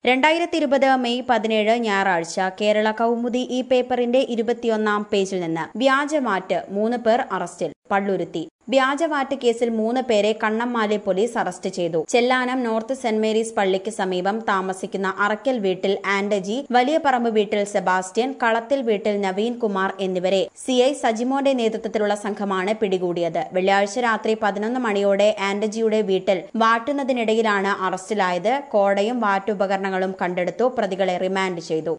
രണ്ടായിരത്തി ഇരുപത് മെയ് പതിനേഴ് ഞായറാഴ്ച കേരള കൗമുദി ഈ പേപ്പറിന്റെ ഇരുപത്തിയൊന്നാം പേജിൽ നിന്ന് വ്യാജമാറ്റ് മൂന്ന് പേർ അറസ്റ്റിൽ പള്ളുരുത്തി വ്യാജവാറ്റ് കേസിൽ മൂന്ന് പേരെ കണ്ണമ്മാലി പോലീസ് അറസ്റ്റ് ചെയ്തു ചെല്ലാനം നോർത്ത് സെന്റ് മേരീസ് പള്ളിക്ക് സമീപം താമസിക്കുന്ന അറക്കൽ വീട്ടിൽ ആന്റജി വലിയ പറമ്പ് വീട്ടിൽ സെബാസ്റ്റ്യൻ കളത്തിൽ വീട്ടിൽ നവീൻ കുമാർ എന്നിവരെ സിഐ സജിമോന്റെ നേതൃത്വത്തിലുള്ള സംഘമാണ് പിടികൂടിയത് വെള്ളിയാഴ്ച രാത്രി പതിനൊന്ന് മണിയോടെ ആന്റജിയുടെ വീട്ടിൽ വാട്ടുന്നതിനിടയിലാണ് അറസ്റ്റിലായത് കോടയും വാറ്റുപകരണങ്ങളും കണ്ടെടുത്തു പ്രതികളെ റിമാൻഡ് ചെയ്തു